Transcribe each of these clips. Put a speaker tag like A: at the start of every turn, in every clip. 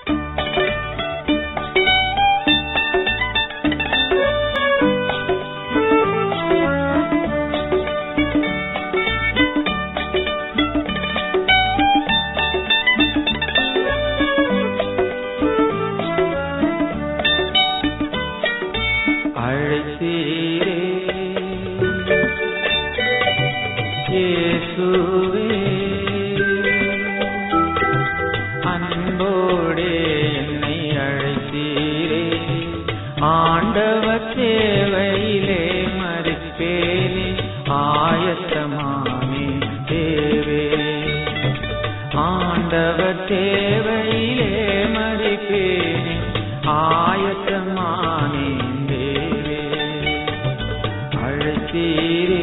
A: அழைத்தீரே இயேசுவே அன்போடே என்னை அழைத்தீரே ஆண்டவர் தேவையிலே மறிப்பேனே ஆயத்தமானே தேவே ஆண்டவர் தேவையிலே மறிப்பேனே ஆயத்தமானே தேவே அழைத்தீரே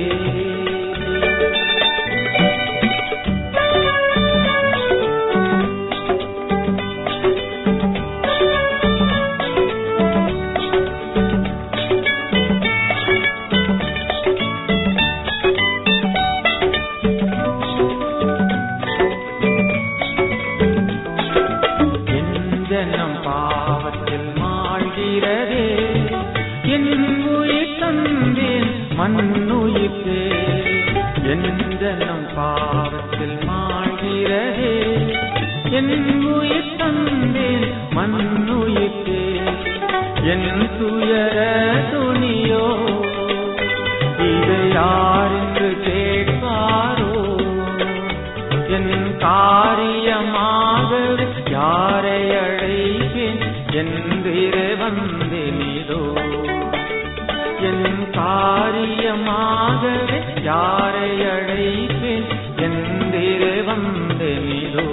A: என் ஜனம் பாவத்தில் மாழ்கிறதே என் உயிர் தந்தேன் மண்ணுயிர்த்தே என் ஜனம் பாவத்தில் மாழ்கிறதே என் உயிர் தந்தேன் மண்ணுயிர்த்தே என் துயர துணியோ இதை யாரென்று கேட்பாரோ என் காரியமாக யாரை அழைப்பேன் என்றிர வந்தேனிதோ என் காரியமாக யாரை அழைப்பேன் என்றிர வந்தேனிதோ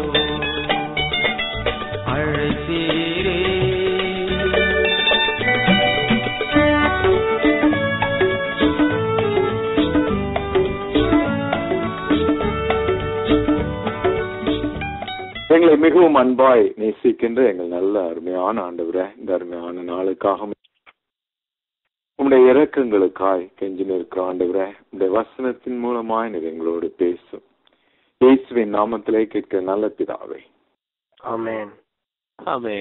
A: அழைத்தீரே
B: எங்களை மிகவும் அன்பாய் நேசிக்கின்ற எங்கள் நல்ல அருமையான ஆண்டவரே இந்த அருமையான நாளுக்காக உம்முடைய இரக்கங்களுக்காய் கெஞ்சி நிற்கிற ஆண்டவரே உம்முடைய வசனத்தின் மூலமாய் நீர் எங்களோடு பேசும் இயேசுவின் நாமத்திலே கேட்கிற நல்ல பிதாவே
C: ஆமென்
D: ஆமே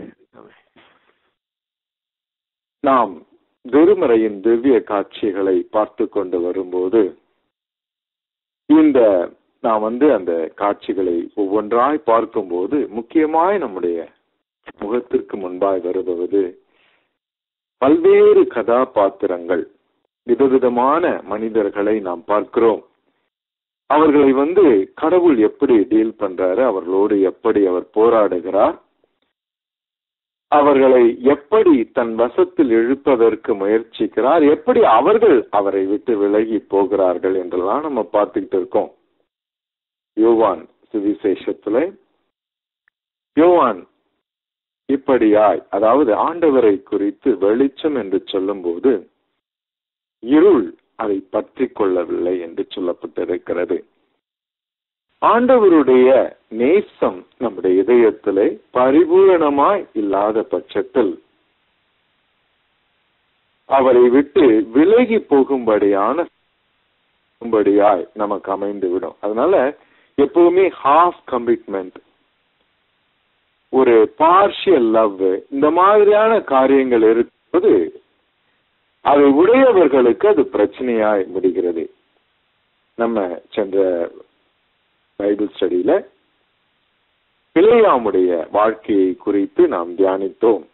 B: நாம் திருமறையின் திவ்ய காட்சிகளை பார்த்து கொண்டு வரும்போது இந்த நாம் வந்து அந்த காட்சிகளை ஒவ்வொன்றாய் பார்க்கும்போது முக்கியமாய் நம்முடைய முகத்திற்கு முன்பாய் வருவது பல்வேறு கதாபாத்திரங்கள் விதவிதமான மனிதர்களை நாம் பார்க்கிறோம் அவர்களை வந்து கடவுள் எப்படி டீல் பண்றாரு அவர்களோடு எப்படி அவர் போராடுகிறார் அவர்களை எப்படி தன் வசத்தில் இழுப்பதற்கு முயற்சிக்கிறார் எப்படி அவர்கள் அவரை விட்டு விலகி போகிறார்கள் என்றெல்லாம் நம்ம பார்த்துக்கிட்டு இருக்கோம் யோவான் சுவிசேஷத்துல யோவான் இப்படியாய் அதாவது ஆண்டவரை குறித்து வெளிச்சம் என்று சொல்லும்போது இருள் அதை பற்றி கொள்ளவில்லை என்று சொல்லப்பட்டிருக்கிறது ஆண்டவருடைய நேசம் நம்முடைய இதயத்திலே பரிபூரணமாய் இல்லாத பட்சத்தில் அவரை விட்டு விலகி போகும்படியான போகும்படியாய் நமக்கு அமைந்து விடும் அதனால எப்பவுமே ஹாஃப் கமிட்மெண்ட் ஒரு பார்ஷியல் லவ் இந்த மாதிரியான காரியங்கள் இருக்கும்போது அதை உடையவர்களுக்கு அது பிரச்சனையாய் முடிகிறது நம்ம சென்ற பைபிள் ஸ்டடியில பிழையாமுடைய வாழ்க்கையை குறித்து நாம் தியானித்தோம்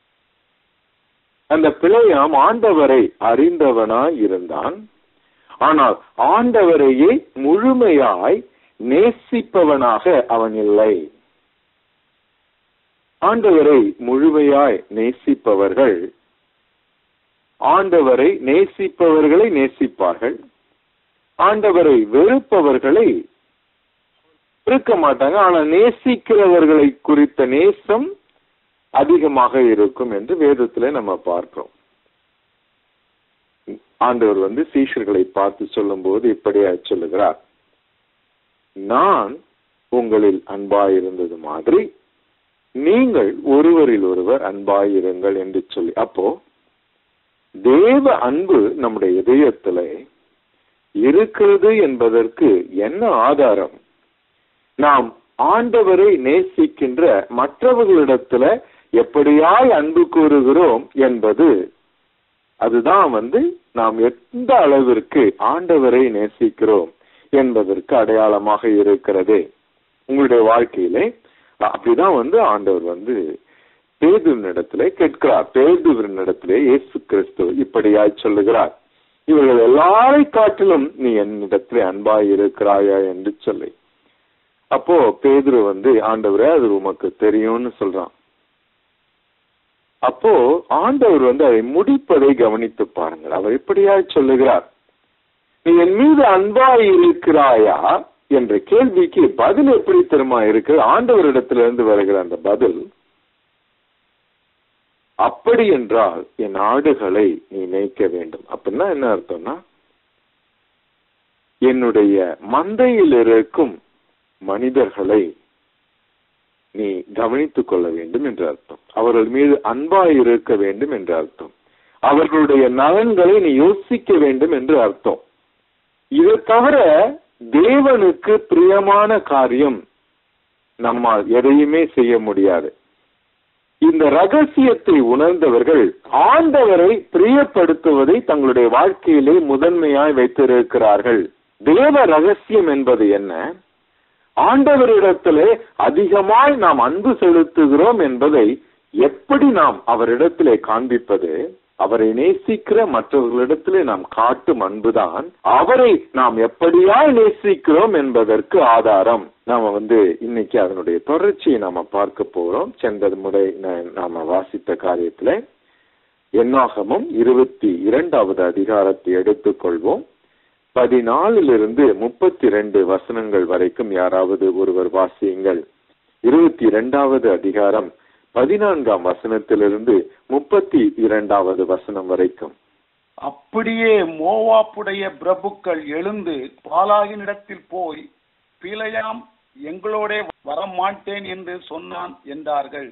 B: அந்த பிழையாம் ஆண்டவரை அறிந்தவனாய் இருந்தான் ஆனால் ஆண்டவரையே முழுமையாய் நேசிப்பவனாக அவன் இல்லை ஆண்டவரை முழுமையாய் நேசிப்பவர்கள் ஆண்டவரை நேசிப்பவர்களை நேசிப்பார்கள் ஆண்டவரை வெறுப்பவர்களை இருக்க மாட்டாங்க ஆனா நேசிக்கிறவர்களை குறித்த நேசம் அதிகமாக இருக்கும் என்று வேதத்துல நம்ம பார்க்கிறோம் ஆண்டவர் வந்து சீஷர்களை பார்த்து சொல்லும் போது இப்படியா சொல்லுகிறார் நான் உங்களில் அன்பாயிருந்தது மாதிரி நீங்கள் ஒருவரில் ஒருவர் அன்பாயிருங்கள் என்று சொல்லி அப்போ தேவ அன்பு நம்முடைய இதயத்துல இருக்கிறது என்பதற்கு என்ன ஆதாரம் நாம் ஆண்டவரை நேசிக்கின்ற மற்றவர்களிடத்துல எப்படியாய் அன்பு கூறுகிறோம் என்பது அதுதான் வந்து நாம் எந்த அளவிற்கு ஆண்டவரை நேசிக்கிறோம் என்பதற்கு அடையாளமாக இருக்கிறது உங்களுடைய வாழ்க்கையிலே அப்படிதான் வந்து ஆண்டவர் வந்து பேதுவினிடத்திலே கேட்கிறார் பேதுவினிடத்திலே இயேசு கிறிஸ்து இப்படியாய் சொல்லுகிறார் இவர்கள் எல்லாரை காட்டிலும் நீ என்னிடத்திலே அன்பாய் இருக்கிறாயா என்று சொல்லி அப்போ பேதுரு வந்து ஆண்டவரே அது உமக்கு தெரியும்னு சொல்றான் அப்போ ஆண்டவர் வந்து அதை முடிப்பதை கவனித்து பாருங்கள் அவர் இப்படியாய் சொல்லுகிறார் நீ என் மீது அன்பாய் இருக்கிறாயா என்ற கேள்விக்கு பதில் எப்படி தெரியுமா இருக்கு ஆண்டவரிடத்திலிருந்து வருகிற அந்த பதில் அப்படி என்றால் என் ஆடுகளை நீ மேய்க்க வேண்டும் அப்படின்னா என்ன அர்த்தம்னா என்னுடைய மந்தையில் இருக்கும் மனிதர்களை நீ கவனித்துக் கொள்ள வேண்டும் என்று அர்த்தம் அவர்கள் மீது அன்பாய் இருக்க வேண்டும் என்று அர்த்தம் அவர்களுடைய நலன்களை நீ யோசிக்க வேண்டும் என்று அர்த்தம் இதை தவிர தேவனுக்கு பிரியமான காரியம் நம்மால் எதையுமே செய்ய முடியாது இந்த ரகசியத்தை உணர்ந்தவர்கள் ஆண்டவரை பிரியப்படுத்துவதை தங்களுடைய வாழ்க்கையிலே முதன்மையாய் வைத்திருக்கிறார்கள் தேவ ரகசியம் என்பது என்ன ஆண்டவரிடத்திலே அதிகமாய் நாம் அன்பு செலுத்துகிறோம் என்பதை எப்படி நாம் அவரிடத்திலே காண்பிப்பது அவரை நேசிக்கிற மற்றவர்களிடத்திலே நாம் காட்டும் அன்புதான் அவரை நாம் எப்படியாய் நேசிக்கிறோம் என்பதற்கு ஆதாரம் நாம வந்து இன்னைக்கு அதனுடைய தொடர்ச்சியை நாம பார்க்க போறோம் சென்ற முறை நாம வாசித்த காரியத்துல என்னாகமும் இருபத்தி இரண்டாவது அதிகாரத்தை எடுத்துக்கொள்வோம் பதினாலிலிருந்து முப்பத்தி ரெண்டு வசனங்கள் வரைக்கும் யாராவது ஒருவர் வாசியுங்கள் இருபத்தி இரண்டாவது அதிகாரம் பதினான்காம் வசனத்திலிருந்து முப்பத்தி இரண்டாவது வசனம் வரைக்கும்
C: அப்படியே மோவாப்புடைய பிரபுக்கள் எழுந்து பாலாகினிடத்தில் போய் பிழையாம் எங்களோட வரமாட்டேன் என்று சொன்னான் என்றார்கள்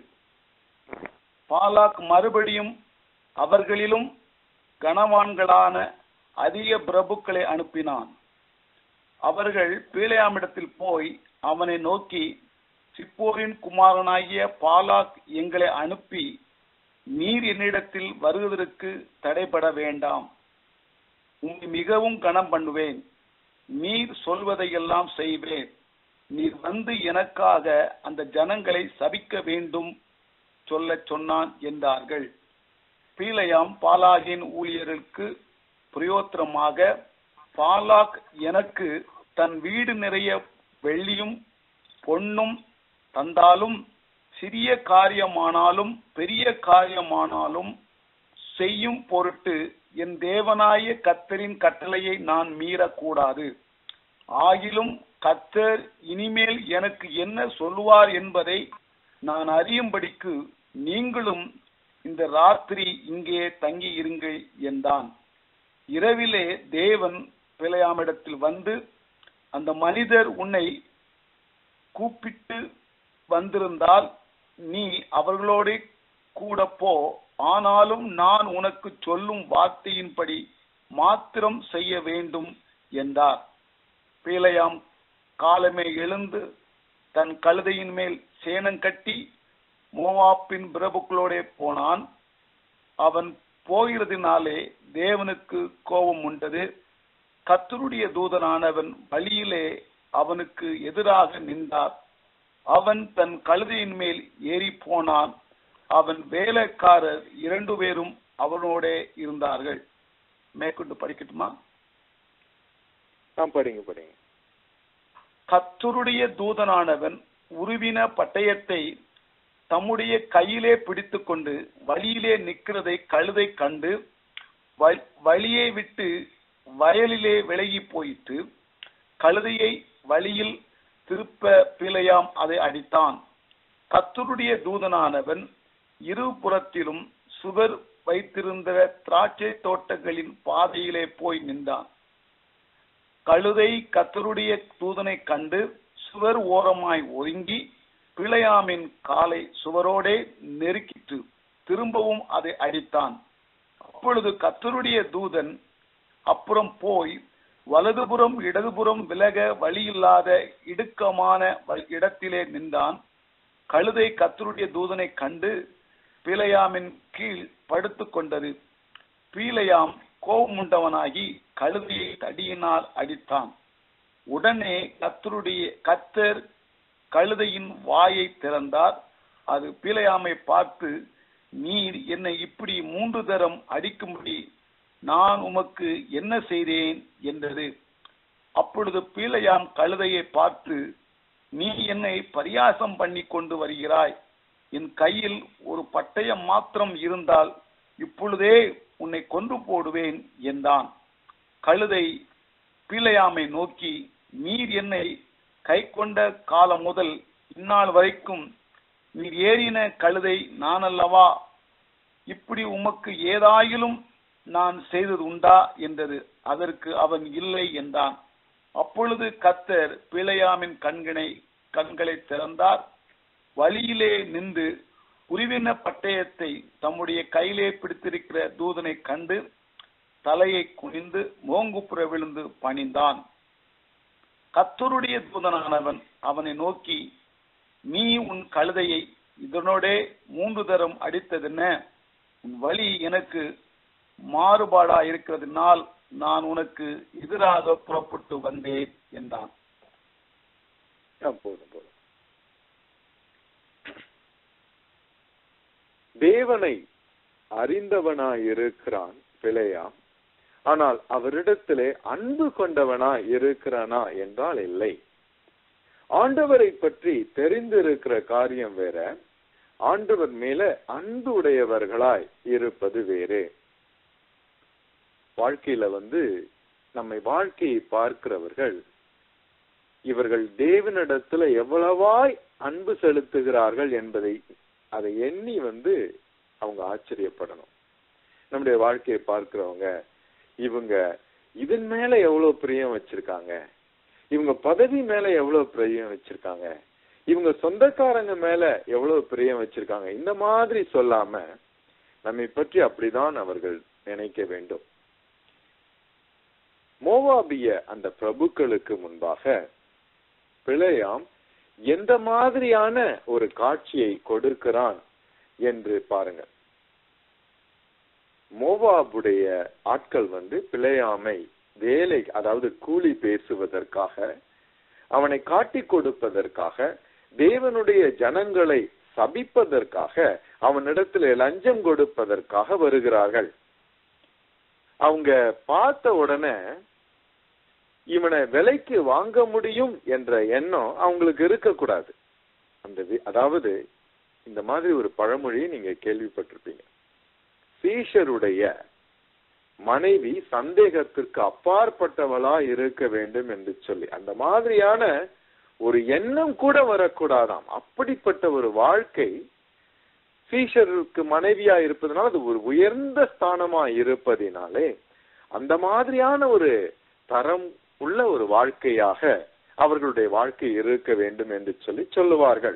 C: பாலாக் மறுபடியும் அவர்களிலும் கனவான்களான அதிக பிரபுக்களை அனுப்பினான் அவர்கள் பீலையாமிடத்தில் போய் அவனை நோக்கி சிப்போரின் குமாரனாகிய பாலாக் எங்களை அனுப்பி நீர் என்னிடத்தில் வருவதற்கு தடைபட வேண்டாம் உன்னை மிகவும் கனம் பண்ணுவேன் நீர் சொல்வதையெல்லாம் செய்வேன் நீர் வந்து எனக்காக அந்த ஜனங்களை சபிக்க வேண்டும் சொல்லச் சொன்னான் என்றார்கள் பீலையாம் பாலாகின் ஊழியருக்கு பிரயோத்திரமாக பாலாக் எனக்கு தன் வீடு நிறைய வெள்ளியும் பொன்னும் தந்தாலும் சிறிய காரியமானாலும் பெரிய காரியமானாலும் செய்யும் பொருட்டு என் தேவனாய கத்தரின் கட்டளையை நான் மீறக்கூடாது ஆகிலும் கத்தர் இனிமேல் எனக்கு என்ன சொல்லுவார் என்பதை நான் அறியும்படிக்கு நீங்களும் இந்த ராத்திரி இங்கே தங்கி இருங்கள் என்றான் இரவிலே தேவன் பிழையாமிடத்தில் வந்து அந்த மனிதர் உன்னை கூப்பிட்டு வந்திருந்தால் நீ அவர்களோட கூட போ ஆனாலும் நான் உனக்கு சொல்லும் வார்த்தையின்படி மாத்திரம் செய்ய வேண்டும் என்றார் பீலையாம் காலமே எழுந்து தன் கழுதையின் மேல் சேனம் கட்டி மோவாப்பின் பிரபுக்களோட போனான் அவன் போகிறதுனாலே தேவனுக்கு கோபம் உண்டது கத்தருடைய தூதனானவன் வழியிலே அவனுக்கு எதிராக நின்றார் அவன் தன் கழுதையின் மேல் ஏறி போனான் அவன் வேலைக்காரர் இரண்டு பேரும் அவனோட இருந்தார்கள் மேற்கொண்டு படிக்கட்டுமா
B: படிங்க படிங்க
C: கத்தருடைய தூதனானவன் உருவின பட்டயத்தை தம்முடைய கையிலே பிடித்துக்கொண்டு வழியிலே நிற்கிறதை கழுதை கண்டு வழியை விட்டு வயலிலே விலகி போயிட்டு கழுதையை வழியில் திருப்ப பிழையாம் அதை அடித்தான் கத்தருடைய தூதனானவன் இருபுறத்திலும் சுவர் வைத்திருந்த திராட்சை தோட்டங்களின் பாதையிலே போய் நின்றான் கழுதை கத்தருடைய தூதனை கண்டு சுவர் ஓரமாய் ஒதுங்கி பிழையாமின் காலை சுவரோடே நெருக்கிட்டு திரும்பவும் அதை அடித்தான் அப்பொழுது கத்தருடைய தூதன் அப்புறம் போய் வலதுபுறம் இடதுபுறம் விலக வழியில்லாத இடுக்கமான வ- இடத்திலே நின்றான் கழுதை கத்தருடைய தூதனை கண்டு பீலையாமின் கீழ் படுத்துக் கொண்டது பீலையாம் கோபமுண்டவனாகி கழுதையை தடியினால் அடித்தான் உடனே கத்தருடைய கத்தர் கழுதையின் வாயை திறந்தார் அது பீலையாமை பார்த்து நீர் என்னை இப்படி மூன்று தரம் அடிக்கும்படி நான் உமக்கு என்ன செய்தேன் என்றது அப்பொழுது பீலையாம் கழுதையை பார்த்து நீ என்னை பரியாசம் பண்ணி கொண்டு வருகிறாய் என் கையில் ஒரு பட்டயம் மாத்திரம் இருந்தால் இப்பொழுதே உன்னை கொன்று போடுவேன் என்றான் கழுதை பீலையாமை நோக்கி நீர் என்னை கை கொண்ட காலம் முதல் இந்நாள் வரைக்கும் நீர் ஏறின கழுதை நான் அல்லவா இப்படி உமக்கு ஏதாயிலும் நான் செய்தது உண்டா என்றது அதற்கு அவன் இல்லை என்றான் அப்பொழுது கத்தர் பிழையாமின் கண்களை கண்களை திறந்தார் வழியிலே நின்று உருவின பட்டயத்தை தம்முடைய கையிலே பிடித்திருக்கிற தூதனை கண்டு தலையை குனிந்து மோங்குப்புற விழுந்து பணிந்தான் கத்தருடைய தூதனானவன் அவனை நோக்கி நீ உன் கழுதையை இதனோடே மூன்று தரம் அடித்ததென்ன உன் வழி எனக்கு மாறுபாடா இருக்கிறதுனால் நான் உனக்கு எதிராக புறப்பட்டு வந்தேன் என்றான்
B: ஆ, போதும் போதும் தேவனை அறிந்தவனாய் இருக்கிறான் பிழையாம் ஆனால் அவரிடத்திலே அன்பு கொண்டவனாய் இருக்கிறானா என்றால் இல்லை ஆண்டவரை பற்றி தெரிந்திருக்கிற காரியம் வேற ஆண்டவர் மேல அன்பு உடையவர்களாய் இருப்பது வேறு வாழ்க்கையில வந்து நம்மை வாழ்க்கையை பார்க்கிறவர்கள் இவர்கள் தேவனிடத்துல எவ்வளவாய் அன்பு செலுத்துகிறார்கள் என்பதை அதை எண்ணி வந்து அவங்க ஆச்சரியப்படணும் நம்முடைய வாழ்க்கையை பார்க்கிறவங்க இவங்க இதன் மேல எவ்வளவு பிரியம் வச்சிருக்காங்க இவங்க பதவி மேல எவ்வளவு பிரியம் வச்சிருக்காங்க இவங்க சொந்தக்காரங்க மேல எவ்வளவு பிரியம் வச்சிருக்காங்க இந்த மாதிரி சொல்லாம நம்மை பற்றி அப்படிதான் அவர்கள் நினைக்க வேண்டும் மோவாபிய அந்த பிரபுக்களுக்கு முன்பாக பிழையாம் எந்த மாதிரியான ஒரு காட்சியை கொடுக்கிறான் என்று பாருங்க மோவாபுடைய ஆட்கள் வந்து பிழையாமை வேலை அதாவது கூலி பேசுவதற்காக அவனை காட்டிக் கொடுப்பதற்காக தேவனுடைய ஜனங்களை சபிப்பதற்காக அவனிடத்தில் லஞ்சம் கொடுப்பதற்காக வருகிறார்கள் அவங்க பார்த்த உடனே இவனை விலைக்கு வாங்க முடியும் என்ற எண்ணம் அவங்களுக்கு இருக்கக்கூடாது அந்த வி- அதாவது இந்த மாதிரி ஒரு பழமொழியை நீங்க கேள்விப்பட்டிருப்பீங்க சீஷருடைய மனைவி சந்தேகத்திற்கு அப்பாற்பட்டவளா இருக்க வேண்டும் என்று சொல்லி அந்த மாதிரியான ஒரு எண்ணம் கூட வரக்கூடாதாம் அப்படிப்பட்ட ஒரு வாழ்க்கை சீஷருக்கு மனைவியா இருப்பதனால அது ஒரு உயர்ந்த ஸ்தானமா இருப்பதினாலே அந்த மாதிரியான ஒரு தரம் உள்ள ஒரு வாழ்க்கையாக அவர்களுடைய வாழ்க்கை இருக்க வேண்டும் என்று சொல்லி சொல்லுவார்கள்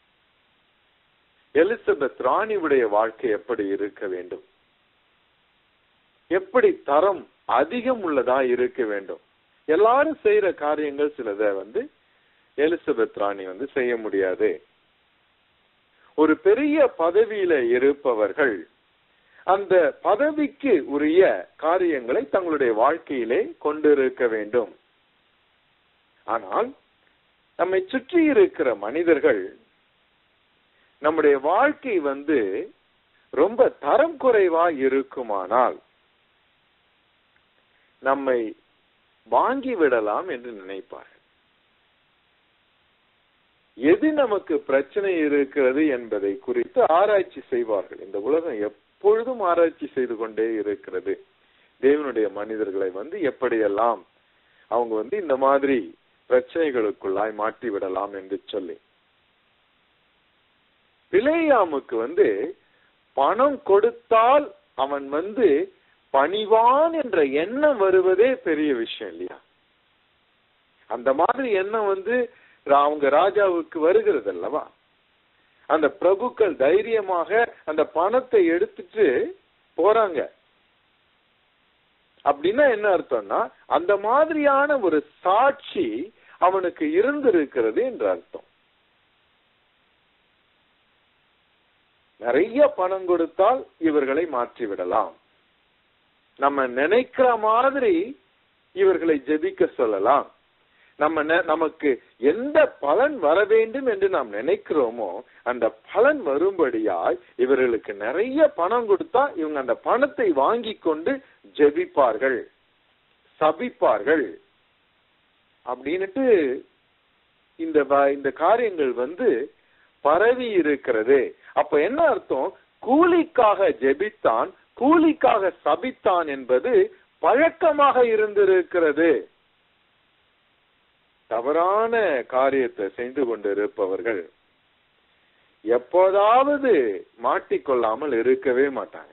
B: எலிசபெத் ராணியுடைய வாழ்க்கை எப்படி இருக்க வேண்டும் எப்படி தரம் அதிகம் உள்ளதா இருக்க வேண்டும் எல்லாரும் செய்யற காரியங்கள் சிலத வந்து எலிசபெத் ராணி வந்து செய்ய முடியாது ஒரு பெரிய பதவியில இருப்பவர்கள் அந்த பதவிக்கு உரிய காரியங்களை தங்களுடைய வாழ்க்கையிலே கொண்டிருக்க வேண்டும் ஆனால் நம்மை சுற்றி இருக்கிற மனிதர்கள் நம்முடைய வாழ்க்கை வந்து ரொம்ப தரம் குறைவா இருக்குமானால் நம்மை வாங்கி விடலாம் என்று நினைப்பார்கள் எது நமக்கு பிரச்சனை இருக்கிறது என்பதை குறித்து ஆராய்ச்சி செய்வார்கள் இந்த உலகம் எப்பொழுதும் ஆராய்ச்சி செய்து கொண்டே இருக்கிறது தேவனுடைய மனிதர்களை வந்து எப்படியெல்லாம் அவங்க வந்து இந்த மாதிரி பிரச்சனைகளுக்குள்ளாய் மாட்டி விடலாம் என்று சொல்லி பிளேயாமுக்கு வந்து பணம் கொடுத்தால் அவன் வந்து பணிவான் என்ற எண்ணம் வருவதே பெரிய விஷயம் இல்லையா அந்த மாதிரி எண்ணம் வந்து ரா- அவங்க ராஜாவுக்கு வருகிறது அல்லவா அந்த பிரபுக்கள் தைரியமாக அந்த பணத்தை எடுத்துட்டு போறாங்க அப்படின்னா என்ன அர்த்தம்னா அந்த மாதிரியான ஒரு சாட்சி அவனுக்கு இருந்திருக்கிறது என்று அர்த்தம் நிறைய பணம் கொடுத்தால் இவர்களை மாற்றி விடலாம் நம்ம நினைக்கிற மாதிரி இவர்களை ஜெபிக்க சொல்லலாம் நம்ம நெ- நமக்கு எந்த பலன் வர வேண்டும் என்று நாம் நினைக்கிறோமோ அந்த பலன் வரும்படியாய் இவர்களுக்கு நிறைய பணம் கொடுத்தா இவங்க அந்த பணத்தை வாங்கி கொண்டு ஜெபிப்பார்கள் சபிப்பார்கள் அப்படின்னுட்டு இந்த வ- இந்த காரியங்கள் வந்து பரவி இருக்கிறது அப்ப என்ன அர்த்தம் கூலிக்காக ஜெபித்தான் கூலிக்காக சபித்தான் என்பது பழக்கமாக இருந்திருக்கிறது தவறான காரியத்தை செய்து கொண்டிருப்பவர்கள் எப்போதாவது மாட்டிக்கொள்ளாமல் இருக்கவே மாட்டாங்க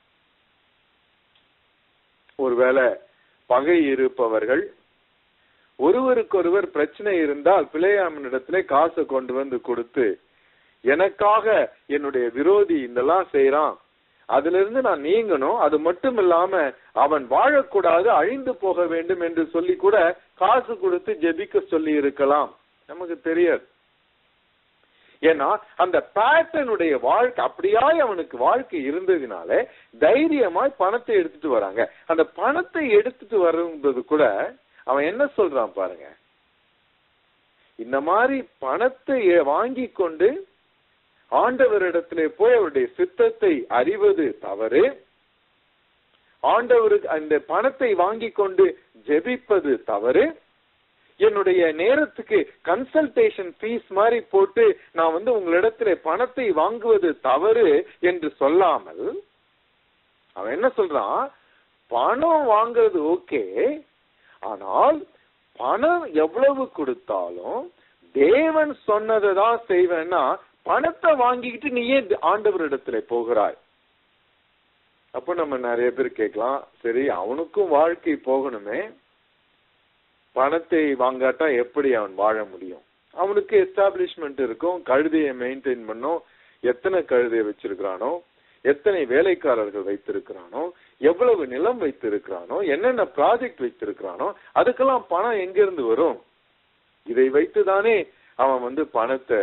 B: ஒருவேளை பகை இருப்பவர்கள் ஒருவருக்கொருவர் பிரச்சனை இருந்தால் பிள்ளையாமனிடத்திலே காசை கொண்டு வந்து கொடுத்து எனக்காக என்னுடைய விரோதி இதெல்லாம் செய்யறான் அதுல இருந்து நான் நீங்கணும் அது மட்டும் இல்லாம அவன் வாழக்கூடாது அழிந்து போக வேண்டும் என்று சொல்லி கூட காசு கொடுத்து ஜெபிக்க சொல்லி இருக்கலாம் நமக்கு தெரியாது ஏன்னா அந்த பேட்டனுடைய வாழ்க்கை அப்படியாய் அவனுக்கு வாழ்க்கை இருந்ததுனால தைரியமாய் பணத்தை எடுத்துட்டு வராங்க அந்த பணத்தை எடுத்துட்டு வரும்போது கூட அவன் என்ன சொல்றான் பாருங்க இந்த மாதிரி பணத்தை வாங்கி கொண்டு ஆண்டவரிடத்திலே போய் அவருடைய சித்தத்தை அறிவது தவறு ஆண்டவருக்கு அந்த பணத்தை வாங்கி கொண்டு ஜெபிப்பது தவறு என்னுடைய நேரத்துக்கு கன்சல்டேஷன் ஃபீஸ் மாதிரி போட்டு நான் வந்து உங்களிடத்துல பணத்தை வாங்குவது தவறு என்று சொல்லாமல் அவன் என்ன சொல்றான் பணம் வாங்குறது ஓகே ஆனால் பணம் எவ்வளவு கொடுத்தாலும் தேவன் சொன்னதை தான் செய்வேன்னா பணத்தை வாங்கிக்கிட்டு நீ ஏன் ஆண்டவரிடத்துல போகிறாய் அப்ப நம்ம நிறைய பேர் கேட்கலாம் சரி அவனுக்கும் வாழ்க்கை போகணுமே பணத்தை வாங்காட்டா எப்படி அவன் வாழ முடியும் அவனுக்கு எஸ்டாப்ளிஷ்மெண்ட் இருக்கும் கழுதையை மெயின்டைன் பண்ணும் எத்தனை கழுதையை வச்சிருக்கிறானோ எத்தனை வேலைக்காரர்கள் வைத்திருக்கிறானோ எவ்வளவு நிலம் வைத்திருக்கிறானோ என்னென்ன ப்ராஜெக்ட் வைத்திருக்கிறானோ அதுக்கெல்லாம் பணம் எங்க இருந்து வரும் இதை வைத்துதானே அவன் வந்து பணத்தை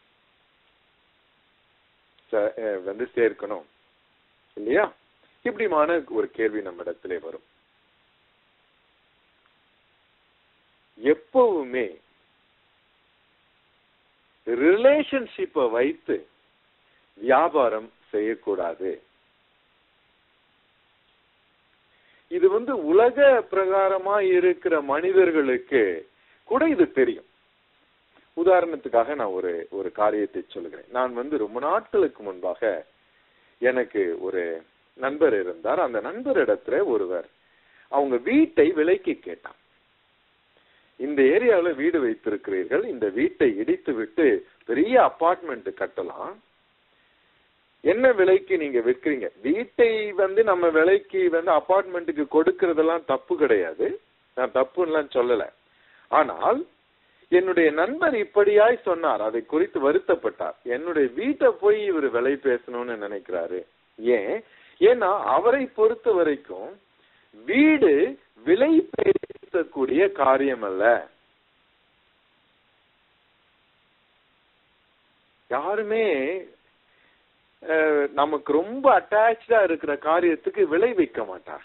B: ச- அஹ் வந்து சேர்க்கணும் இல்லையா இப்படிமான ஒரு கேள்வி நம்ம இடத்திலே வரும் எப்பவுமே ரிலேஷன்ஷிப்பை வைத்து வியாபாரம் செய்யக்கூடாது இது வந்து உலக பிரகாரமா இருக்கிற மனிதர்களுக்கு கூட இது தெரியும் உதாரணத்துக்காக நான் ஒரு ஒரு காரியத்தை சொல்கிறேன் நான் வந்து ரொம்ப நாட்களுக்கு முன்பாக எனக்கு ஒரு நண்பர் இருந்தார் அந்த நண்பரிடத்துல ஒருவர் அவங்க வீட்டை விலைக்கு கேட்டான் இந்த ஏரியாவில் வீடு வைத்திருக்கிறீர்கள் இந்த வீட்டை இடித்து விட்டு பெரிய அபார்ட்மெண்ட் கட்டலாம் என்ன விலைக்கு நீங்க விற்கிறீங்க வீட்டை வந்து நம்ம விலைக்கு வந்து அபார்ட்மெண்ட்டுக்கு கொடுக்கறதெல்லாம் தப்பு கிடையாது நான் தப்புன்னு சொல்லல ஆனால் என்னுடைய நண்பர் இப்படியாய் சொன்னார் அதை குறித்து வருத்தப்பட்டார் என்னுடைய வீட்டை போய் இவர் விலை பேசணும்னு நினைக்கிறாரு ஏன் ஏன்னா அவரை பொறுத்த வரைக்கும் வீடு விலை பேசக்கூடிய காரியம் அல்ல யாருமே அஹ், நமக்கு ரொம்ப அட்டாச்சா இருக்கிற காரியத்துக்கு விலை வைக்க மாட்டாங்க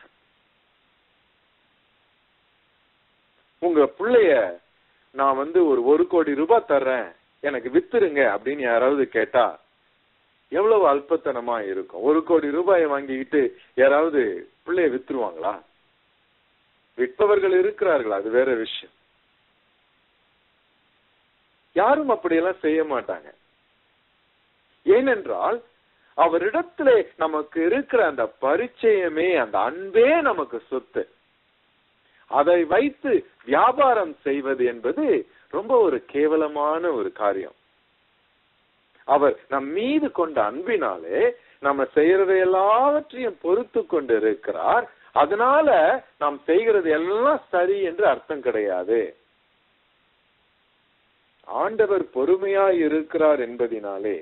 B: உங்க பிள்ளைய நான் வந்து ஒரு ஒரு கோடி ரூபாய் தர்றேன் எனக்கு வித்துருங்க அப்படின்னு யாராவது கேட்டா எவ்வளவு அல்பத்தனமா இருக்கும் ஒரு கோடி ரூபாயை வாங்கிக்கிட்டு யாராவது பிள்ளைய வித்துருவாங்களா விற்பவர்கள் இருக்கிறார்கள் அது வேற விஷயம் யாரும் அப்படியெல்லாம் செய்ய மாட்டாங்க ஏனென்றால் அவரிடத்திலே நமக்கு இருக்கிற அந்த பரிச்சயமே அந்த அன்பே நமக்கு சொத்து அதை வைத்து வியாபாரம் செய்வது என்பது ரொம்ப ஒரு கேவலமான ஒரு காரியம் அவர் நம் மீது கொண்ட அன்பினாலே நம்ம செய்யறது எல்லாவற்றையும் பொறுத்து கொண்டு இருக்கிறார் அதனால நாம் செய்கிறது எல்லாம் சரி என்று அர்த்தம் கிடையாது ஆண்டவர் பொறுமையாய் இருக்கிறார் என்பதினாலே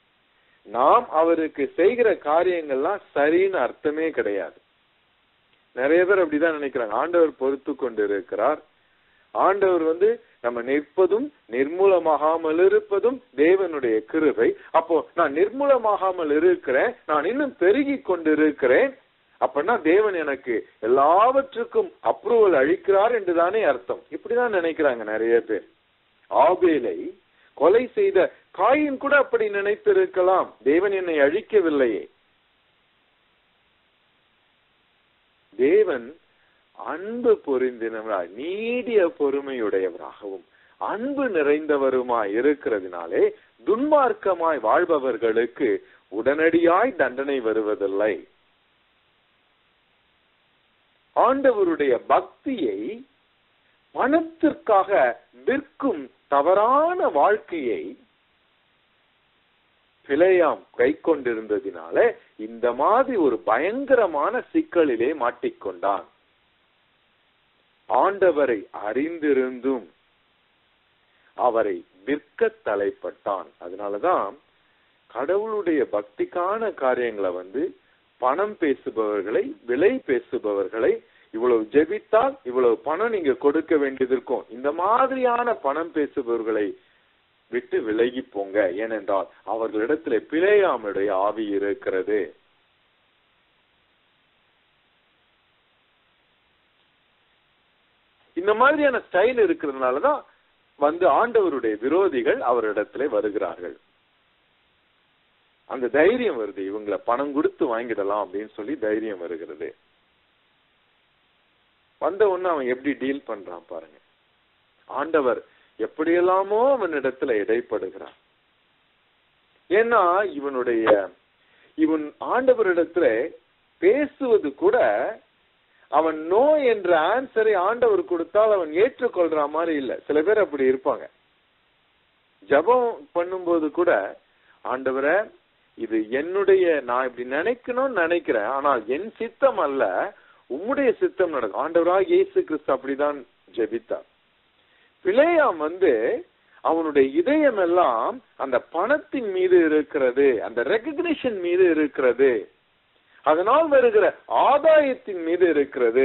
B: நாம் அவருக்கு செய்கிற காரியங்கள்லாம் சரின்னு அர்த்தமே கிடையாது நிறைய பேர் அப்படிதான் நினைக்கிறாங்க ஆண்டவர் பொறுத்து கொண்டு இருக்கிறார் ஆண்டவர் வந்து நம்ம நிற்பதும் நிர்மூலமாகாமல் இருப்பதும் தேவனுடைய கிருபை அப்போ நான் நிர்மூலமாகாமல் இருக்கிறேன் நான் இன்னும் பெருகி கொண்டு இருக்கிறேன் அப்படின்னா தேவன் எனக்கு எல்லாவற்றுக்கும் அப்ரூவல் அளிக்கிறார் என்றுதானே அர்த்தம் இப்படிதான் நினைக்கிறாங்க நிறைய பேர் ஆபேலை கொலை செய்த காயின் கூட அப்படி நினைத்திருக்கலாம் தேவன் என்னை அழிக்கவில்லையே தேவன் அன்பு பொருந்தினவராய் நீடிய பொறுமையுடையவராகவும் அன்பு நிறைந்தவருமாய் இருக்கிறதுனாலே துன்மார்க்கமாய் வாழ்பவர்களுக்கு உடனடியாய் தண்டனை வருவதில்லை ஆண்டவருடைய பக்தியை பணத்திற்காக விற்கும் தவறான வாழ்க்கையை பிழையாம் கை கொண்டிருந்ததினால இந்த மாதிரி ஒரு பயங்கரமான சிக்கலிலே மாட்டிக்கொண்டான் ஆண்டவரை அறிந்திருந்தும் அவரை விற்க தலைப்பட்டான் அதனாலதான் கடவுளுடைய பக்திக்கான காரியங்களை வந்து பணம் பேசுபவர்களை விலை பேசுபவர்களை இவ்வளவு ஜெபித்தால் இவ்வளவு பணம் நீங்க கொடுக்க வேண்டியது இருக்கும் இந்த மாதிரியான பணம் பேசுபவர்களை விட்டு விலகி போங்க ஏனென்றால் அவர்களிடத்துல பிழையாமுடைய ஆவி இருக்கிறது இந்த மாதிரியான ஸ்டைல் இருக்கிறதுனாலதான் வந்து ஆண்டவருடைய விரோதிகள் அவரிடத்துல வருகிறார்கள் அந்த தைரியம் வருது இவங்களை பணம் கொடுத்து வாங்கிடலாம் அப்படின்னு சொல்லி தைரியம் வருகிறது வந்த உடனே அவன் எப்படி டீல் பண்றான் பாருங்க ஆண்டவர் எப்படியெல்லாமோ அவனிடத்துல இடைப்படுகிறான் ஏன்னா இவனுடைய இவன் ஆண்டவரிடத்துல பேசுவது கூட அவன் நோ என்ற ஆன்சரை ஆண்டவர் கொடுத்தால் அவன் ஏற்றுக்கொள்ற மாதிரி இல்ல சில பேர் அப்படி இருப்பாங்க ஜபம் பண்ணும்போது கூட ஆண்டவரை இது என்னுடைய நான் இப்படி நினைக்கணும்னு நினைக்கிறேன் ஆனால் என் சித்தம் அல்ல உம்முடைய சித்தம் நடக்கும் ஆண்டவராக இயேசு கிறிஸ்து அப்படிதான் ஜெபித்தார் பிளேயாம் வந்து அவனுடைய இதயம் எல்லாம் அந்த பணத்தின் மீது இருக்கிறது அந்த ரெகக்னிஷன் மீது இருக்கிறது அதனால் வருகிற ஆதாயத்தின் மீது இருக்கிறது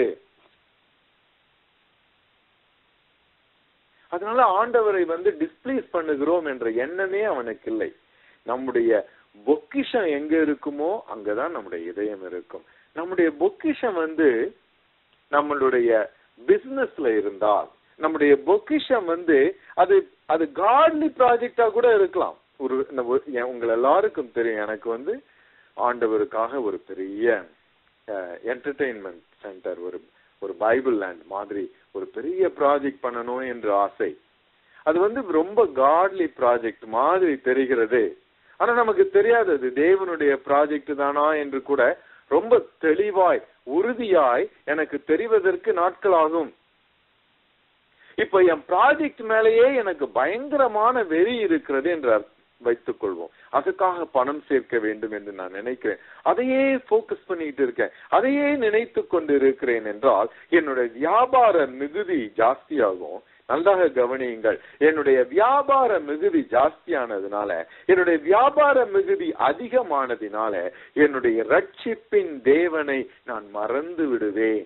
B: அதனால ஆண்டவரை வந்து டிஸ்பிளீஸ் பண்ணுகிறோம் என்ற எண்ணமே அவனுக்கு இல்லை நம்முடைய பொக்கிஷம் எங்க இருக்குமோ அங்கதான் நம்முடைய இதயம் இருக்கும் நம்முடைய பொக்கிஷம் வந்து நம்மளுடைய பிசினஸ்ல இருந்தால் நம்முடைய பொக்கிஷம் வந்து அது அது காட்லி ப்ராஜெக்டா கூட இருக்கலாம் ஒரு உங்களை எல்லாருக்கும் தெரியும் எனக்கு வந்து ஆண்டவருக்காக ஒரு பெரிய என்டர்டெயின்மெண்ட் சென்டர் ஒரு ஒரு பைபிள் லேண்ட் மாதிரி ஒரு பெரிய ப்ராஜெக்ட் பண்ணணும் என்று ஆசை அது வந்து ரொம்ப காட்லி ப்ராஜெக்ட் மாதிரி தெரிகிறது ஆனா நமக்கு தெரியாது அது தேவனுடைய ப்ராஜெக்ட் தானா என்று கூட ரொம்ப தெளிவாய் உறுதியாய் எனக்கு தெரிவதற்கு நாட்கள் ஆகும் இப்ப என் ப்ராஜெக்ட் மேலேயே எனக்கு பயங்கரமான வெறி இருக்கிறது என்று வைத்துக் கொள்வோம் அதுக்காக பணம் சேர்க்க வேண்டும் என்று நான் நினைக்கிறேன் அதையே போக்கஸ் பண்ணிட்டு இருக்கேன் அதையே நினைத்து கொண்டு இருக்கிறேன் என்றால் என்னுடைய வியாபார மிகுதி ஜாஸ்தியாகும் நன்றாக கவனியுங்கள் என்னுடைய வியாபார மிகுதி ஜாஸ்தியானதுனால என்னுடைய வியாபார மிகுதி அதிகமானதினால என்னுடைய ரட்சிப்பின் தேவனை நான் மறந்து விடுவேன்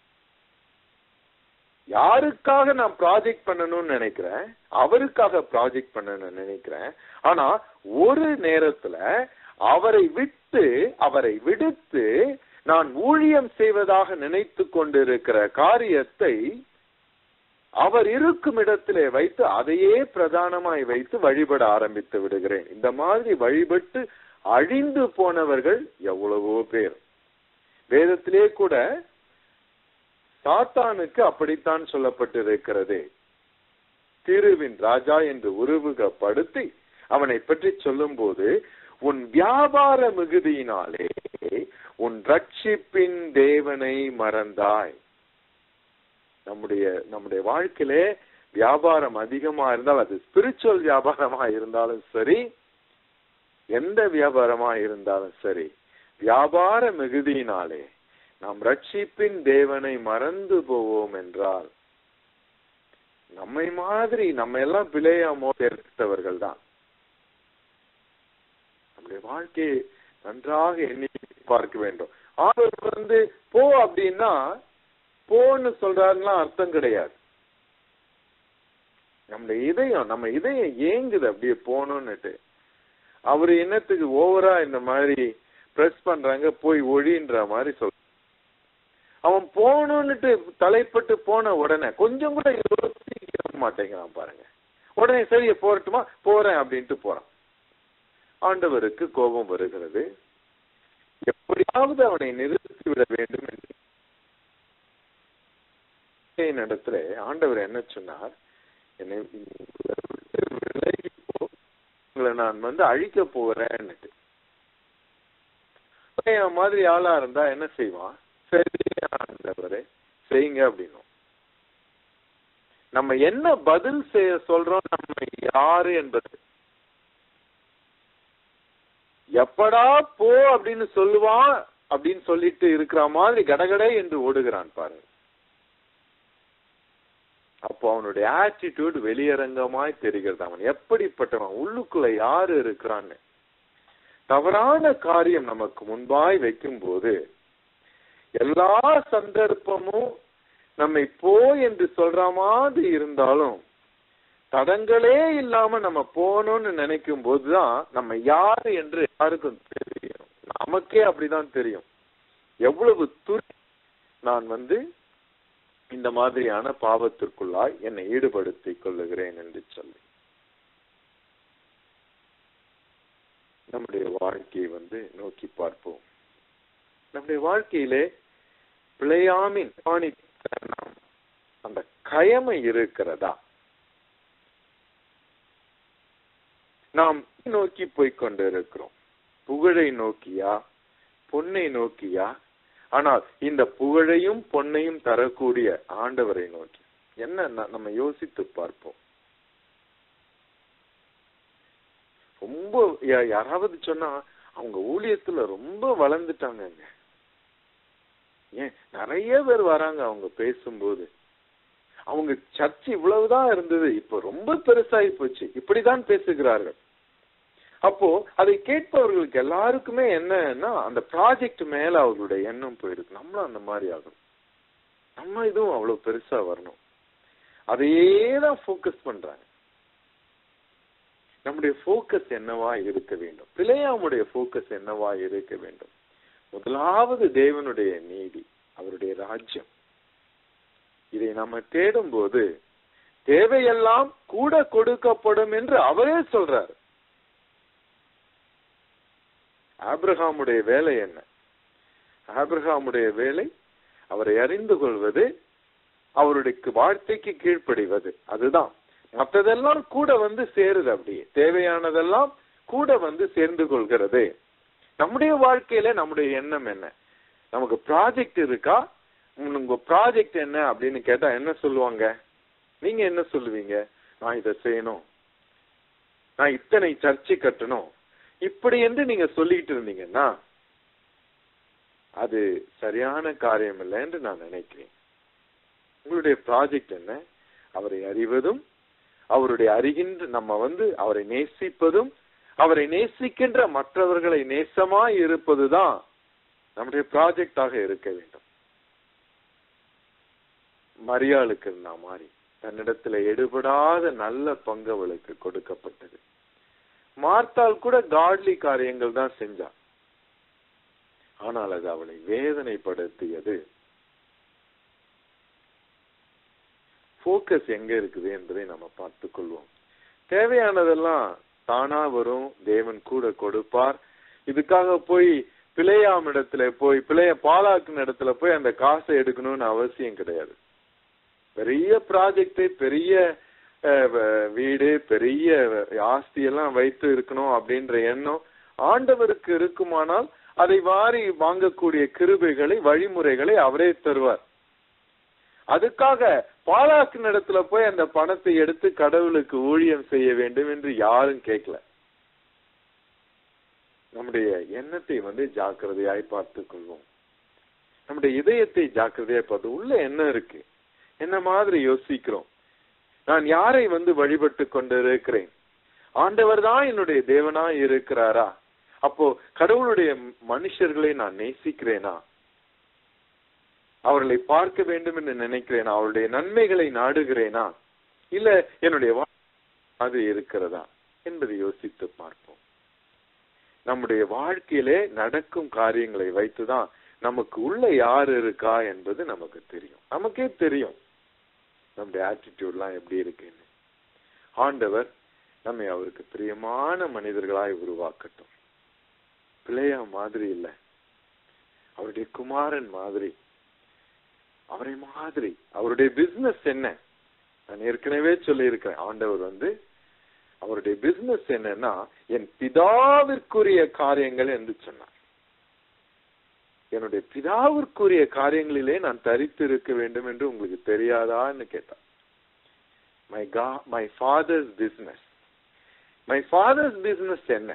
B: யாருக்காக நான் ப்ராஜெக்ட் பண்ணணும்னு நினைக்கிறேன் அவருக்காக ப்ராஜெக்ட் பண்ணணும்னு நினைக்கிறேன் ஆனா ஒரு நேரத்துல அவரை விட்டு அவரை விடுத்து நான் ஊழியம் செய்வதாக நினைத்து கொண்டிருக்கிற காரியத்தை அவர் இருக்கும் இடத்திலே வைத்து அதையே பிரதானமாய் வைத்து வழிபட ஆரம்பித்து விடுகிறேன் இந்த மாதிரி வழிபட்டு அழிந்து போனவர்கள் எவ்வளவோ பேர் வேதத்திலே கூட சாத்தானுக்கு அப்படித்தான் சொல்லப்பட்டிருக்கிறது திருவின் ராஜா என்று உருவகப்படுத்தி அவனை பற்றி சொல்லும் போது உன் வியாபார மிகுதியினாலே உன் ரட்சிப்பின் தேவனை மறந்தாய் நம்முடைய நம்முடைய வாழ்க்கையிலே வியாபாரம் அதிகமா இருந்தால் அது ஸ்பிரிச்சுவல் வியாபாரமா இருந்தாலும் சரி எந்த வியாபாரமா இருந்தாலும் சரி வியாபார மிகுதியினாலே நாம் ரட்சிப்பின் தேவனை மறந்து போவோம் என்றால் நம்மை மாதிரி நம்ம எல்லாம் பிழையாமோ சேர்த்தவர்கள் தான் நம்முடைய வாழ்க்கையை நன்றாக எண்ணி பார்க்க வேண்டும் அவர் வந்து போ அப்படின்னா போன்னு சொல்றாருன்னா அர்த்தம் கிடையாது நம்ம இதயம் நம்ம இதயம் ஏங்குது அப்படியே போகணும்னுட்டு அவரு என்னத்துக்கு ஓவரா இந்த மாதிரி பிரஸ் பண்றாங்க போய் ஒழின்ற மாதிரி சொல் அவன் போகணும்னுட்டு தலைப்பட்டு போன உடனே கொஞ்சம் கூட யோசிக்க மாட்டேங்கிறான் பாருங்க உடனே சரி போறட்டுமா போறேன் அப்படின்ட்டு போறான் ஆண்டவருக்கு கோபம் வருகிறது எப்படியாவது அவனை நிறுத்தி விட வேண்டும் என்று இடத்துல ஆண்டவர் என்ன சொன்னார் என்னை உங்களை விட்டு விலகி போ உங்களை நான் வந்து அழிக்க போறேன்னுட்டு பையன் மாதிரி ஆளா இருந்தா என்ன செய்வான் சரி ஆண்டவரே செய்யுங்க அப்படின்னும் நம்ம என்ன பதில் செய்ய சொல்றோம் நம்ம யாரு என்பது எப்படா போ அப்படின்னு சொல்லுவான் அப்படின்னு சொல்லிட்டு இருக்கிற மாதிரி கடகடை என்று ஓடுகிறான் பாருங்க அப்போ அவனுடைய ஆட்டிடியூட் வெளியரங்கமாய் தெரிகிறது அவன் எப்படிப்பட்டவன் உள்ளுக்குள்ள யாரு இருக்கிறான்னு தவறான காரியம் நமக்கு முன்பாய் வைக்கும் போது எல்லா சந்தர்ப்பமும் நம்மை போ என்று சொல்ற மாதிரி இருந்தாலும் தடங்களே இல்லாம நம்ம போகணும்னு நினைக்கும் போதுதான் நம்ம யாரு என்று யாருக்கும் தெரியும் நமக்கே அப்படிதான் தெரியும் எவ்வளவு துரி நான் வந்து இந்த மாதிரியான பாவத்திற்குள்ளாய் என்னை ஈடுபடுத்திக் கொள்ளுகிறேன் என்று சொல்லி நம்முடைய வாழ்க்கையை வந்து நோக்கி பார்ப்போம் நம்முடைய வாழ்க்கையிலே பிழையாமின் காணித்தனம் அந்த கயமை இருக்கிறதா நாம் நோக்கி போய்க் கொண்டிருக்கிறோம் புகழை நோக்கியா பொன்னை நோக்கியா ஆனால் இந்த புகழையும் பொன்னையும் தரக்கூடிய ஆண்டவரை நோக்கி என்ன நம்ம யோசித்து பார்ப்போம் ரொம்ப யாராவது சொன்னா அவங்க ஊழியத்துல ரொம்ப வளர்ந்துட்டாங்க ஏன் நிறைய பேர் வராங்க அவங்க பேசும்போது அவங்க சர்ச் இவ்வளவுதான் இருந்தது இப்ப ரொம்ப பெருசாகி போச்சு இப்படிதான் பேசுகிறார்கள் அப்போ அதை கேட்பவர்களுக்கு எல்லாருக்குமே என்னன்னா அந்த ப்ராஜெக்ட் மேல அவர்களுடைய எண்ணம் போயிருக்கு நம்மளும் அந்த மாதிரி ஆகணும் நம்ம இதுவும் அவ்வளவு பெருசா வரணும் அதையே தான் ஃபோக்கஸ் பண்றாங்க நம்முடைய ஃபோக்கஸ் என்னவா இருக்க வேண்டும் பிள்ளையாமுடைய ஃபோக்கஸ் என்னவா இருக்க வேண்டும் முதலாவது தேவனுடைய நீதி அவருடைய ராஜ்யம் இதை நம்ம தேடும் போது தேவையெல்லாம் கூட கொடுக்கப்படும் என்று அவரே சொல்றார் ஆப்ரஹாமுடைய வேலை என்ன ஆப்ரஹாமுடைய வேலை அவரை அறிந்து கொள்வது அவருடைய வார்த்தைக்கு கீழ்ப்படிவது அதுதான் மற்றதெல்லாம் கூட வந்து சேருது அப்படியே தேவையானதெல்லாம் கூட வந்து சேர்ந்து கொள்கிறது நம்முடைய வாழ்க்கையில நம்முடைய எண்ணம் என்ன நமக்கு ப்ராஜெக்ட் இருக்கா உங்க ப்ராஜெக்ட் என்ன அப்படின்னு கேட்டா என்ன சொல்லுவாங்க நீங்க என்ன சொல்லுவீங்க நான் இதை செய்யணும் நான் இத்தனை சர்ச்சை கட்டணும் இப்படி என்று நீங்க சொல்லிட்டு இருந்தீங்கன்னா அது சரியான காரியம் இல்லை என்று நான் நினைக்கிறேன் உங்களுடைய ப்ராஜெக்ட் என்ன அவரை அறிவதும் அவருடைய அறிகின்ற நம்ம வந்து அவரை நேசிப்பதும் அவரை நேசிக்கின்ற மற்றவர்களை நேசமாய் இருப்பதுதான் நம்முடைய ப்ராஜெக்டாக இருக்க வேண்டும் மரியாளுக்கு இருந்தா மாதிரி தன்னிடத்துல எடுபடாத நல்ல பங்கு அவளுக்கு கொடுக்கப்பட்டது மார்த்தால் கூட காட்லி காரியங்கள் தான் செஞ்சா ஆனால் அது அவளை வேதனைப்படுத்தியது போக்கஸ் எங்க இருக்குது என்பதை நம்ம பார்த்துக் கொள்வோம் தேவையானதெல்லாம் தானா வரும் தேவன் கூட கொடுப்பார் இதுக்காக போய் பிழையாம் இடத்துல போய் பிழைய பாலாக்குன இடத்துல போய் அந்த காசை எடுக்கணும்னு அவசியம் கிடையாது பெரிய ப்ராஜெக்ட் பெரிய வீடு பெரிய ஆஸ்தி எல்லாம் வைத்து இருக்கணும் அப்படின்ற எண்ணம் ஆண்டவருக்கு இருக்குமானால் அதை வாரி வாங்கக்கூடிய கிருபைகளை வழிமுறைகளை அவரே தருவார் அதுக்காக பாலாக்கு இடத்துல போய் அந்த பணத்தை எடுத்து கடவுளுக்கு ஊழியம் செய்ய வேண்டும் என்று யாரும் கேட்கல நம்முடைய எண்ணத்தை வந்து ஜாக்கிரதையாய் பார்த்துக் கொள்வோம் நம்முடைய இதயத்தை ஜாக்கிரதையாய் பார்த்து உள்ள என்ன இருக்கு என்ன மாதிரி யோசிக்கிறோம் நான் யாரை வந்து வழிபட்டு கொண்டு இருக்கிறேன் ஆண்டவர் தான் என்னுடைய தேவனா இருக்கிறாரா அப்போ கடவுளுடைய மனுஷர்களை நான் நேசிக்கிறேனா அவர்களை பார்க்க வேண்டும் என்று நினைக்கிறேனா அவருடைய நன்மைகளை நாடுகிறேனா இல்ல என்னுடைய வா- அது இருக்கிறதா என்பதை யோசித்து பார்ப்போம் நம்முடைய வாழ்க்கையிலே நடக்கும் காரியங்களை வைத்துதான் நமக்கு உள்ள யார் இருக்கா என்பது நமக்கு தெரியும் நமக்கே தெரியும் நம்முடைய ஆட்டிடியூட்லாம் எப்படி இருக்குன்னு ஆண்டவர் நம்மை அவருக்கு பிரியமான மனிதர்களாய் உருவாக்கட்டும் பிள்ளையா மாதிரி இல்ல அவருடைய குமாரன் மாதிரி அவரை மாதிரி அவருடைய பிசினஸ் என்ன நான் ஏற்கனவே சொல்லியிருக்கிறேன் ஆண்டவர் வந்து அவருடைய பிசினஸ் என்னன்னா என் பிதாவிற்குரிய காரியங்கள் என்று சொன்னார் என்னுடைய பிதாவிற்குரிய காரியங்களிலே நான் தரித்து இருக்க வேண்டும் என்று உங்களுக்கு தெரியாதான்னு கேட்டார் மை கா my father's business my father's business என்ன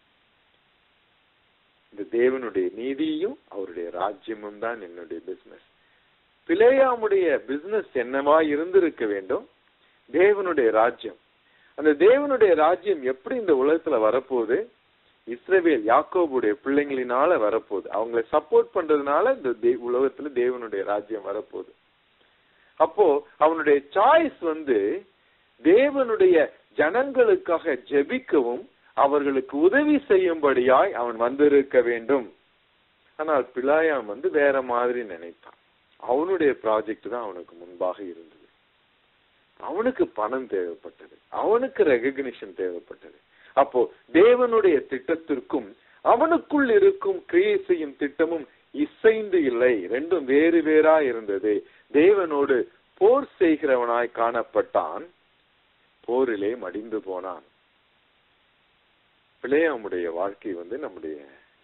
B: இந்த தேவனுடைய நீதியும் அவருடைய ராஜ்யமும் தான் என்னுடைய பிசினஸ் பிளேயாமுடைய பிசினஸ் என்னவா இருந்திருக்க வேண்டும் தேவனுடைய ராஜ்யம் அந்த தேவனுடைய ராஜ்யம் எப்படி இந்த உலகத்துல வரப்போகுது இஸ்ரவேல் யாக்கோபுடைய பிள்ளைங்களினால வரப்போகுது அவங்களை சப்போர்ட் பண்றதுனால இந்த தே- உலகத்துல தேவனுடைய ராஜ்யம் வரப்போகுது அப்போ அவனுடைய சாய்ஸ் வந்து தேவனுடைய ஜனங்களுக்காக ஜெபிக்கவும் அவர்களுக்கு உதவி செய்யும்படியாய் அவன் வந்திருக்க வேண்டும் ஆனால் பிலாயாம் வந்து வேற மாதிரி நினைத்தான் அவனுடைய ப்ராஜெக்ட் தான் அவனுக்கு முன்பாக இருந்தது அவனுக்கு பணம் தேவைப்பட்டது அவனுக்கு ரெகக்னிஷன் தேவைப்பட்டது அப்போ தேவனுடைய திட்டத்திற்கும் அவனுக்குள் இருக்கும் கிரியை செய்யும் திட்டமும் இசைந்து இல்லை ரெண்டும் வேறு வேறா இருந்தது தேவனோடு போர் செய்கிறவனாய் காணப்பட்டான் போரிலே மடிந்து போனான் பிள்ளையாமுடைய வாழ்க்கை வந்து நம்முடைய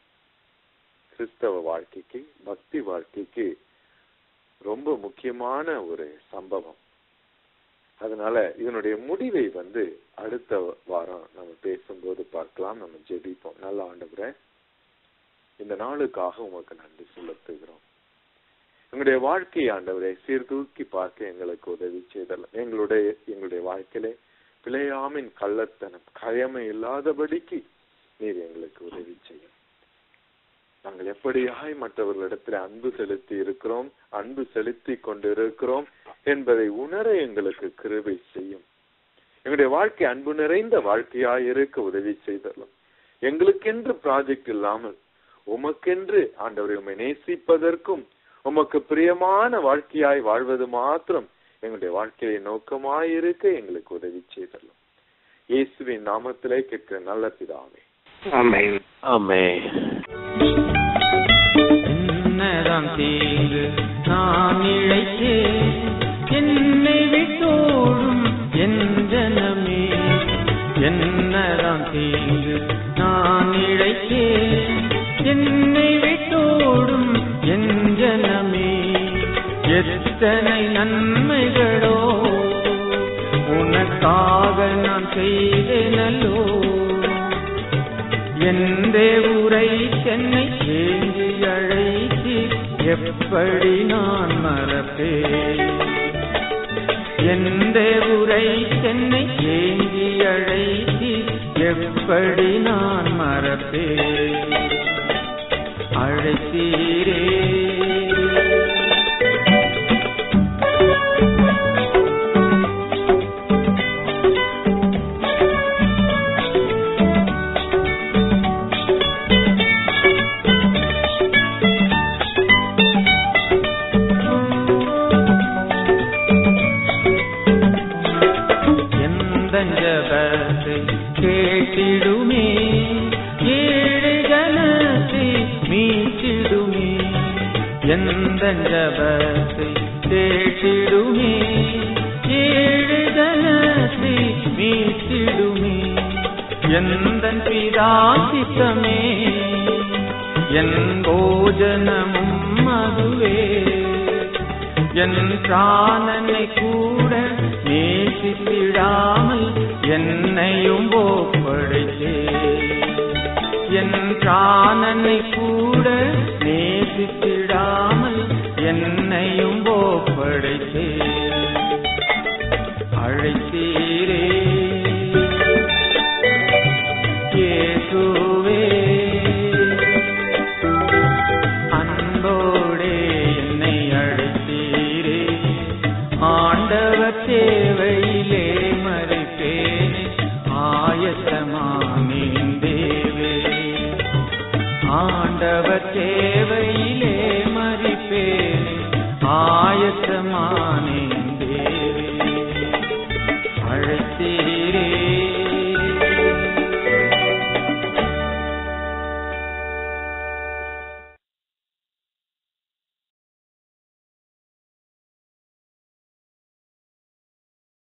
B: கிறிஸ்தவ வாழ்க்கைக்கு பக்தி வாழ்க்கைக்கு ரொம்ப முக்கியமான ஒரு சம்பவம் அதனால இதனுடைய முடிவை வந்து அடுத்த வாரம் நம்ம பேசும்போது பார்க்கலாம் நம்ம ஜெபிப்போம் நல்ல ஆண்டவரே இந்த நாளுக்காக உமக்கு நன்றி செலுத்துகிறோம் எங்களுடைய வாழ்க்கை ஆண்டவரை சீர்தூக்கி பார்க்க எங்களுக்கு உதவி செய்தலாம் எங்களுடைய எங்களுடைய வாழ்க்கையிலே பிழையாமின் கள்ளத்தனம் கயமை இல்லாதபடிக்கு நீர் எங்களுக்கு உதவி செய்யும் நாங்கள் எப்படியாய் மற்றவர்களிடத்தில் அன்பு செலுத்தி இருக்கிறோம் அன்பு செலுத்தி கொண்டிருக்கிறோம் என்பதை உணர எங்களுக்கு கிருபை செய்யும் எங்களுடைய வாழ்க்கை அன்பு நிறைந்த வாழ்க்கையாய் இருக்க உதவி செய்தலும் எங்களுக்கென்று ப்ராஜெக்ட் இல்லாமல் உமக்கென்று ஆண்டவரை உம்மை நேசிப்பதற்கும் உமக்கு பிரியமான வாழ்க்கையாய் வாழ்வது மாத்திரம் எங்களுடைய வாழ்க்கையை நோக்கமாய் இருக்க எங்களுக்கு உதவி செய்தலும் இயேசுவின் நாமத்திலே கேட்கிற நல்ல பிதாவே
D: ஆமென்
E: ஆமென்
A: என்னதான் தீங்கு நான் இழைத்தேன் என்னை விட்டோடும் என் ஜனமே என்னதான் தீங்கு நான் இழைத்தேன் என்னை விட்டோடும் என் ஜனமே எத்தனை நன்மைகளோ உனக்காக நான் செய்தேனல்லோ எந்தே உரை சென்னை ஏங்கி அழைத்து எப்படி நான் மறப்பேன் எந்தே உரை சென்னை ஏங்கி அழைத்து எப்படி நான் மறப்பேன் அழைத்தீரே எந்த ஜபத்தை கேட்டிடுமே ஏழு ஜனத்தை மீட்டிடுமே எந்த ஜபத்தை கேட்டிடுமே ஏழு ஜனத்தை மீட்டிடுமே எந்த பிதாசித்தமே என் போஜனமும் அதுவே என் பிராணனை கூட நேசித்திடாமல் என்னையும் ஒப்படைத்தே என் பிராணனை கூட நேசித்திடாமல் என்னையும் ஒப்படைத்தே அழைத்தீரே இயேசுவே அன்போடே என்னை அழை ஆண்டவர் சேவையிலே மறிப்பேனே ஆயத்தமானேன் தேவ